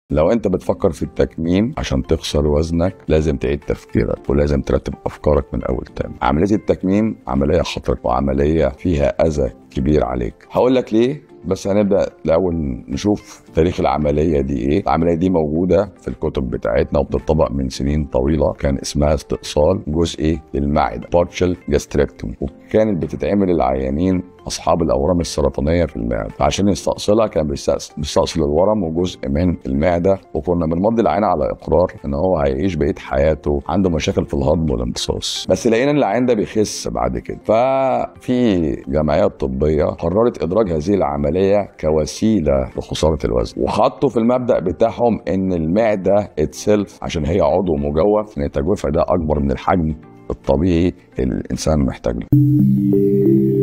لو انت بتفكر في التكميم عشان تخسر وزنك لازم تعيد تفكيرك ولازم ترتب افكارك من اول تاني عمليه التكميم عمليه خطر وعمليه فيها اذى كبير عليك هقول لك ليه بس هنبدا الاول نشوف تاريخ العمليه دي ايه العمليه دي موجوده في الكتب بتاعتنا وبتطبق من سنين طويله كان اسمها استئصال جزئي للمعده بارشل جاستريكتوم وكانت بتتعمل للعيانين اصحاب الاورام السرطانيه في المعده فعشان يستأصلها كان بيستأصل, بيستأصل الورم وجزء من المعده وكنا بنمضي العين على اقرار ان هو هيعيش بقيه حياته عنده مشاكل في الهضم والامتصاص بس لقينا ان العين ده بيخس بعد كده ففي جمعيات طبيه قررت ادراج هذه العمليه كوسيله لخساره الوزن وحطوا في المبدا بتاعهم ان المعده اتسلف عشان هي عضو مجوف ان تجويفها ده اكبر من الحجم الطبيعي اللي الانسان محتاج له